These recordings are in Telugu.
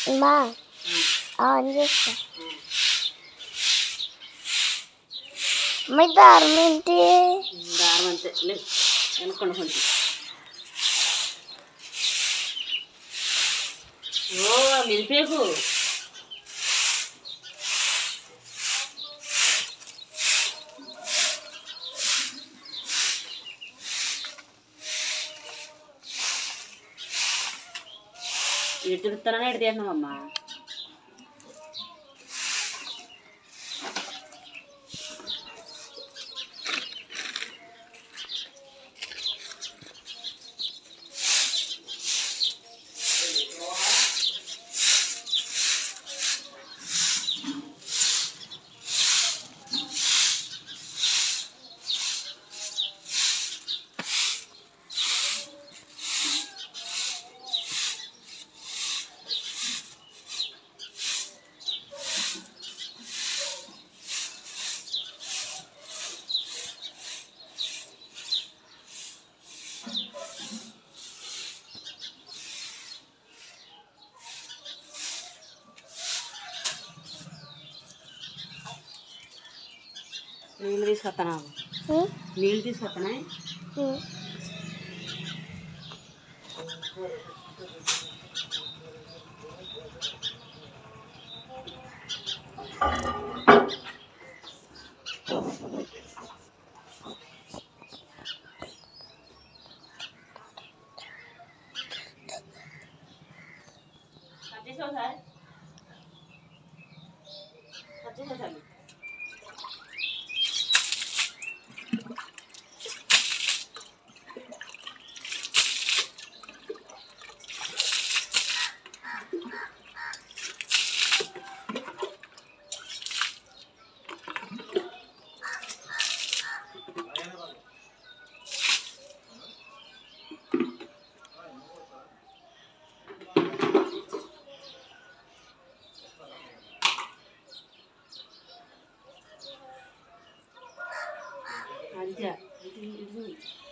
మా ఆన్ చేస్తా మీ దారం ఏంటి దారం అంతే లేదు వెనక్కుండా కొంచెం ఓ మిదిపేకు ఎటు తిరుగుతానని ఎటు తీస్తున్నామమ్మా నీళ్ళు తీసుకొస్తానా ఉం? నీళ్ళు తీసుకొస్తానా ఉం. వచ్చేసావు సార్ వచ్చేసావు సార్ అంతే ఇది ఇది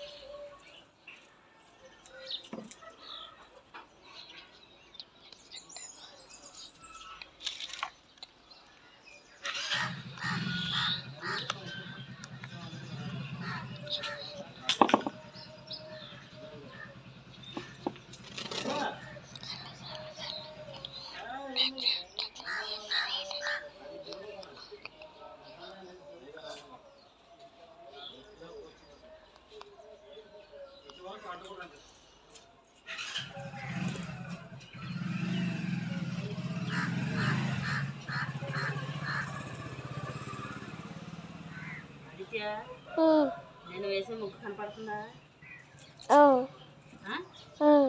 ఆదిత్య ఉం. నేను వేసే ముగ్గు కనపడుతుందా ఉం. ఆ? ఉం.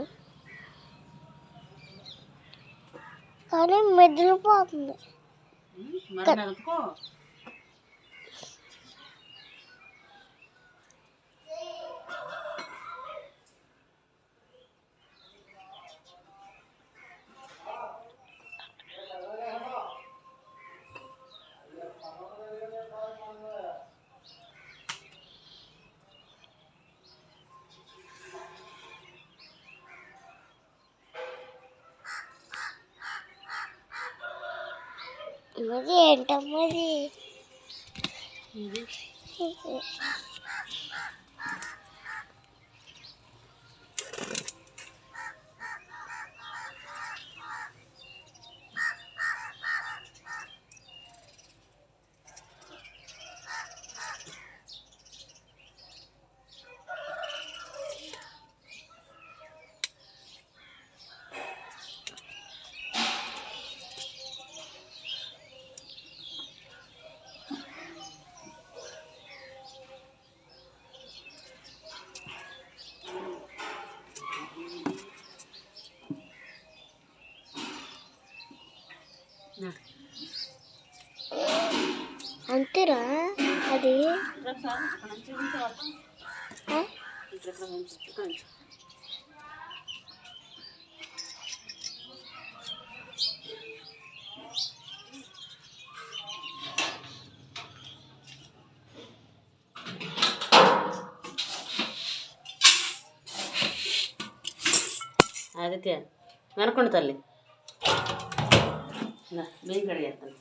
కానీ మెదలు పోతుంది ఉమ్, మరి మెదపుకో మరి ఏంటమ్మది ఇది నా. అంతేరా అది ఇట్లా ఒకసారి ఇక్కడ నుంచి ఉంటే వరకు. ఆ? ఇట్లా ఇక్కడ నుంచి, ఇక్కడ నుంచి. ఆదిత్య వెనకండి తల్లి నా బియ్యం కడిగేస్తాను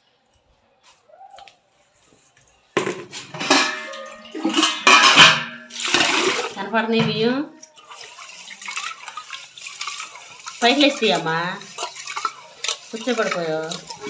కనపడుతున్నాయి బియ్యం పైకి లేస్తాయమ్మా కూర్చోబడిపోయావు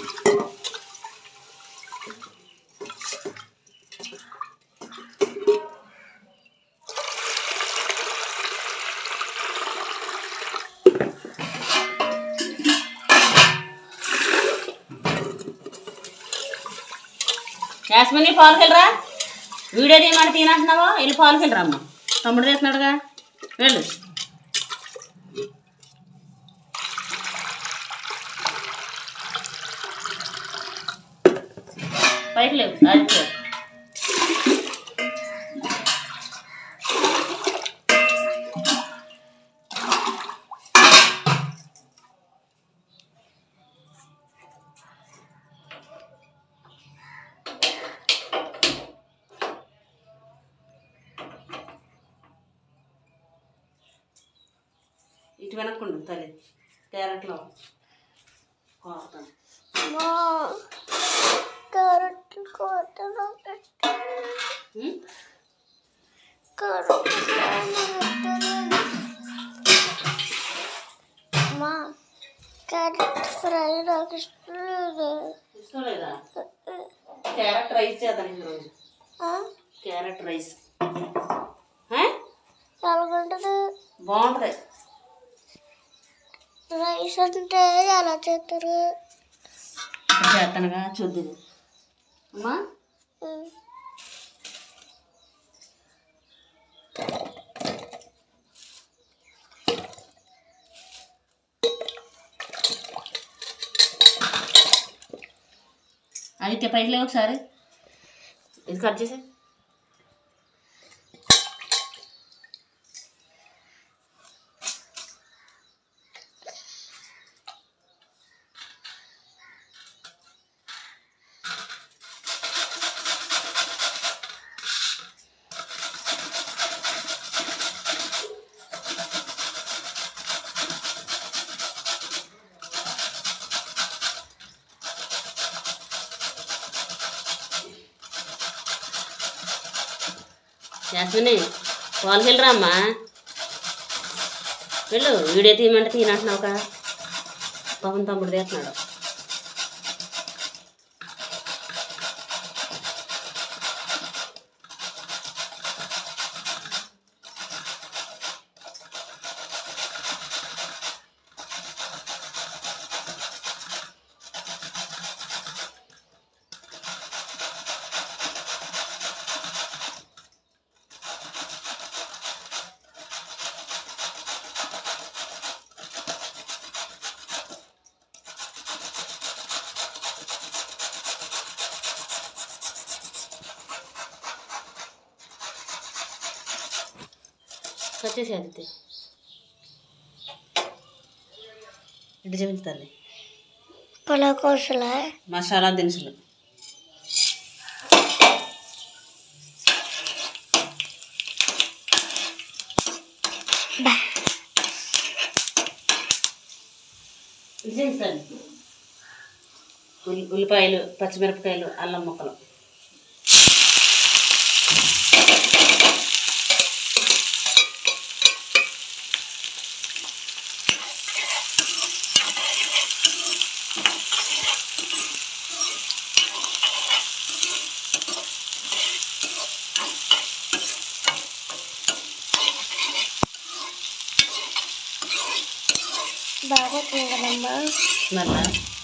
యాస్మిని పాలకి వెళ్ళరా వీడియో తీయమని తినంటున్నావా వెళ్ళి పాలకి వెళ్ళరా అమ్మ తమ్ముడు తీస్తున్నాడుగా వెళ్ళు పైకి లేవు ఆడిపోయావు ఇటు వెనక్కుండు తల్లి క్యారెట్లో కోస్తాను మా క్యారెట్ కోతలో ఉం? క్యారెట్ మా క్యారెట్ ఫ్రై నాకు ఇష్టం లేదు ఇష్టం లేదా క్యారెట్ రైస్ చేద్దాం ఈరోజు ఆ? క్యారెట్ రైస్ ఎలాగుంటుంది బాగుంటుంది రైస్ అంటే ఎలా చేస్తారు చేస్తానుగా చూద్దు అమ్మా ఉమ్. అయితే పైకి లేవు ఒకసారి ఇది కట్ చేసి యాస్మిని పాలకి వెళ్ళరా అమ్మా వెళ్ళు వీడియో తీయమంటే తీయనంటున్నావు కదా పాపం తమ్ముడు తీస్తున్నాడు కట్ చేసి అది ఇటు చూపించాలి పులకోసలా మసాలా దినుసులు ఇది చూపించాలి ఉల్లి ఉల్లిపాయలు పచ్చిమిరపకాయలు అల్లం ముక్కలు బాగా తినగలమ్మా మళ్ళా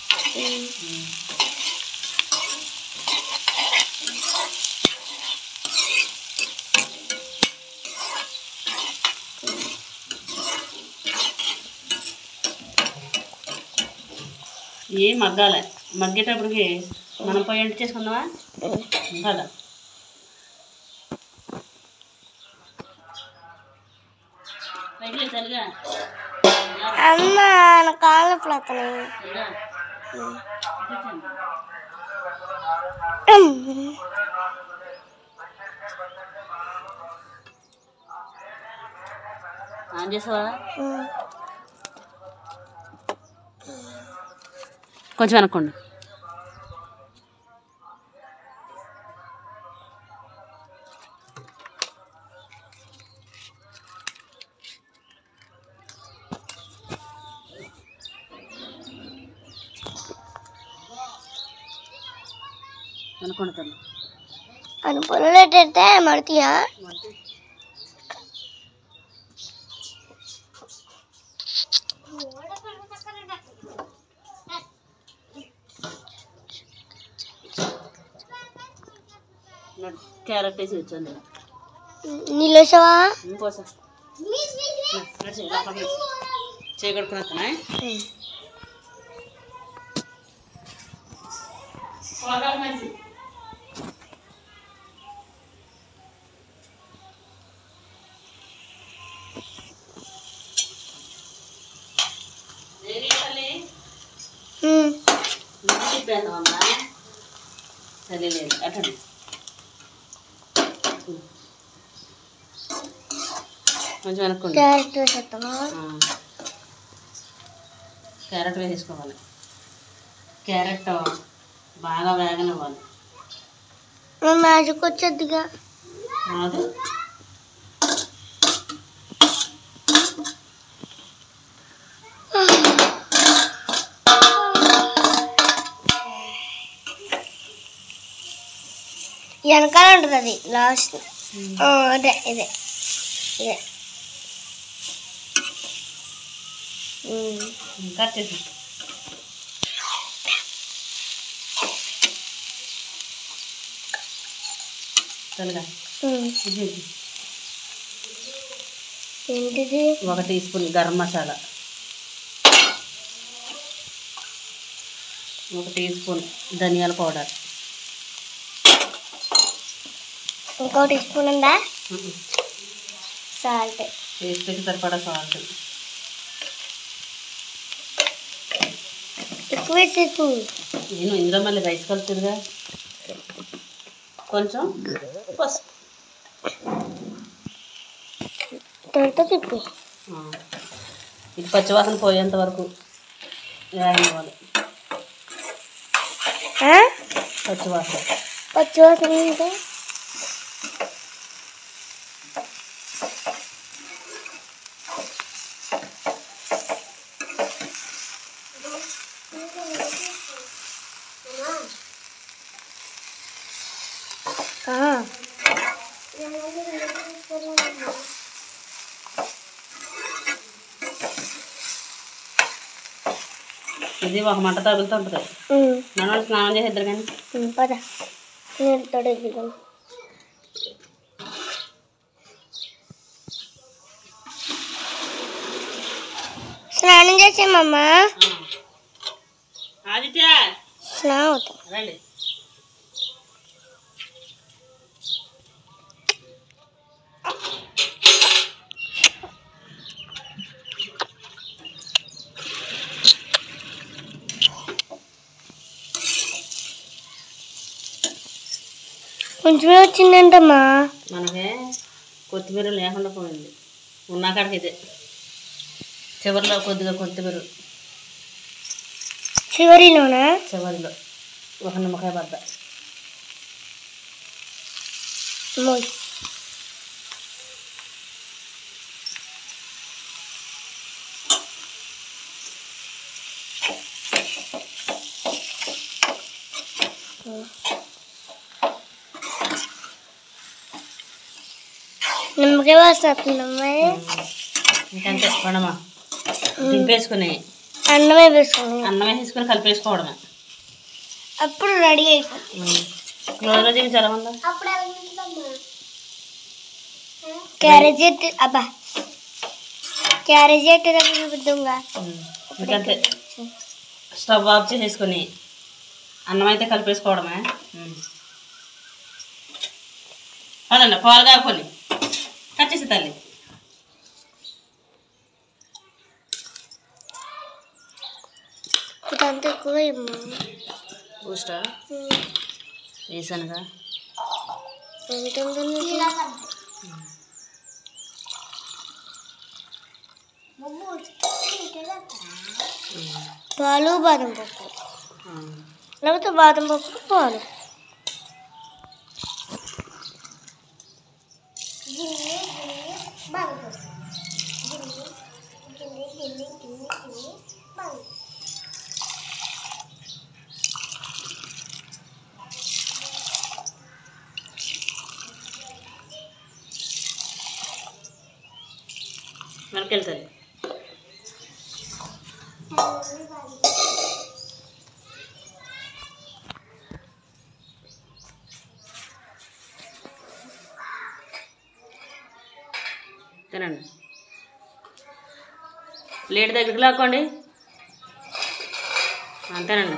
ఏ మగ్గాలి మగ్గేటప్పటికి మనం పోయి ఎంట చేసుకుందామా కదా పైకి చలిగా అమ్మ నా కాళ్ళ పోతున్నాయి చలిగా ఆన్ చేసావా కొంచెం వెనక్కోండి వెనక్కోండి తల్లి ಅನುಪೂರ್ಣತೆ ಮಾಡ್ತೀಯಾ క్యారెట్ వేసి వచ్చండి ನಿಲ್ಲಿಸವಾ ఇంకోసం చేయగడుకున్నా మంచి ಹ್ಮ್ తిప్పాను తెలియలేదు అటండి కొంచెం వెనక్కుండి ಕ್ಯಾರೆಟ್ ಸತ್ತಮ್ಮ ఆ. క్యారెట్ వేసేసుకోవాలి క్యారెట్ బాగా వేగనివ్వాలి మ్యాజిక్ వచ్చేద్దిగా కాదు వెనకాల ఉంటుంది అది లాస్ట్ అదే ఇదే ఇదే ఉమ్. కట్ చేసి తెలుగా ఉమ్. ఇది ఇది. ఏంటిది ఒక టీ స్పూన్ గరం మసాలా ఒక టీ స్పూన్ ధనియాల పౌడర్ ఇంకో టీ స్పూన్ ఉందా సాల్ట్ టేస్ట్కి సరిపడా సాల్ట్ ఎక్కువ వేసేకు నేను ఇందులో మళ్ళీ రైస్ కలుపుతుందిగా కొంచెం పసుపు తొలితో తిప్పి ఆ. ఇది పచ్చివాసన పోయేంత వరకు వేగనివ్వాలి ఆ? పచ్చివాసన పచ్చివాసన అంటే ఆ. ఇది ఒక మంట తగులుతూ ఉంటుంది ఉమ్. మనం స్నానం చేసేద్దరు కానీ ఉమ్, పద నేను తొడగిదాం స్నానం చేసామమ్మా ఆదిత్య స్నానం అవుతాం రండి కొంచెమే వచ్చిందంటమ్మా మనకి కొత్తిమీర లేకుండా పోయింది ఉన్న కాడికి ఇదే చివరిలో కొద్దిగా కొత్తిమీర చివరిలోనా చివరిలో ఒక నిమ్మకాయ బద్ద మోయ్ నిమ్మకాయ వాసన వస్తుందమ్మా ఇంకంతే పండమా దింపేసుకుని అన్నమే వేసుకుని అన్నం వేసేసుకుని కలిపేసుకోవడమే అప్పుడు రెడీ అయిపోతుంది క్లోజ్లో చూపించి ఎలా ఉందా క్యారేజ్ ఎట్టి అబ్బా క్యారేజ్ ఎట్టి దగ్గర చూపిద్దాంగా ఇంకంతే స్టవ్ ఆఫ్ చేసేసుకొని అన్నం అయితే కలిపేసుకోవడమే అదండి పాలు కాకొని కట్ చేసి తల్లి ఇదంతా ఎక్కువ ఏమో. బూస్టా ఉమ్. వేసానుగా ఎంత ఉంటుంది? పాలు బాదం పప్పు లేకపోతే బాదం పప్పు పాలు మనకి వెళ్తుంది తినండి ప్లేట్ దగ్గరికి లాక్కోండి అంతేనండి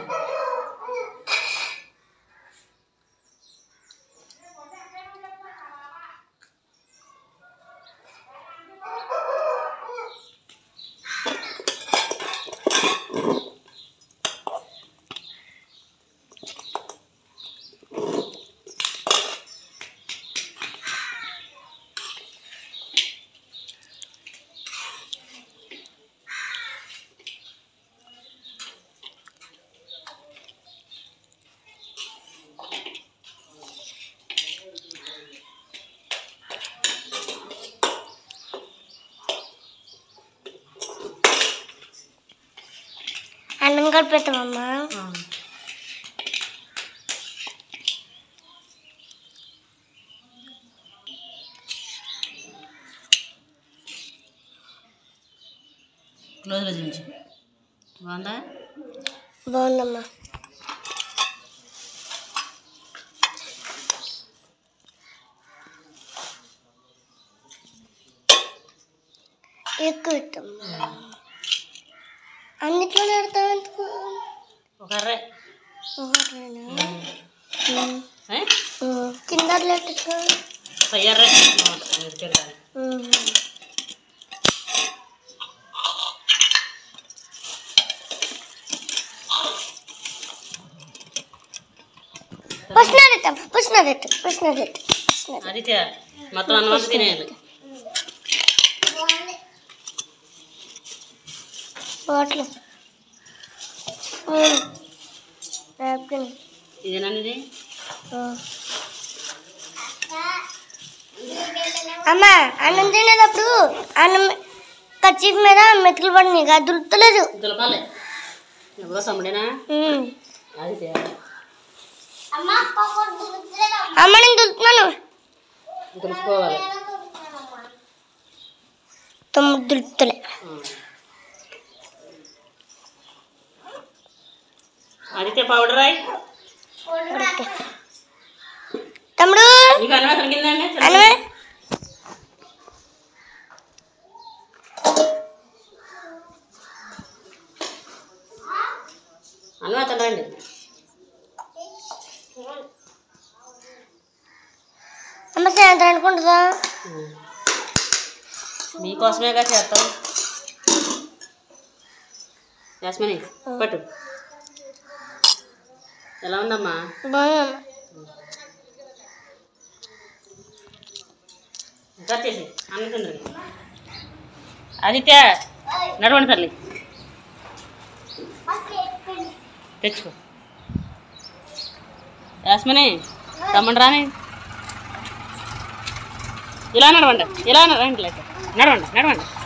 అన్నం కలిపెడతామమ్మా క్లోజ్లో చూపించు బాగుందా బాగుందమ్మా ఎక్కువ పెట్టమ్మా అన్నిట్లో పెడతాం ఎందుకు ఒక అర్రే ఒకటేనా? ఉమ్. ఏ? ఉమ్. కింద పెట్టచ్చు ఒక ఎర్రే తింటాను పుష్ణారెత్తాం పుష్ణారెట్టు పుష్ణారెట్టు పుష్ణారెట్టు అది తే- మొత్తం అన్నం తినేయాలి బాటిల్ నాప్కిన్ ఇదేనండి అమ్మ అన్నం తినేటప్పుడు అన్నం కచ్చిప్ మీద మెతుకులు పడినాయి అది దులుతలేదు దులపాలి ఎవరో సమ్ముడేనా అది తే- అమ్మ నేను దులుతున్నాను దులుపుకోవాలి తొమ్మిది దులుపుతలే అదితే పౌడర్ రాయి తమ్ముడు మీకు అన్నం కలిగిందండి అన్నమే అన్నం తినండి అమ్మ సాయంత్రం అనుకుంటుందా మీకోసమేగా చేస్తాం యాస్మని పట్టు ఎలా ఉందమ్మా బాగుందమ్మ ఇంకా చేసి అన్నం తిందండి ఆదిత్య నడవండి తల్లి తెచ్చుకో యాస్మని తమ్ముడు రాని ఇలా నడవండి ఇలా నడవండి లేక నడవండి నడవండి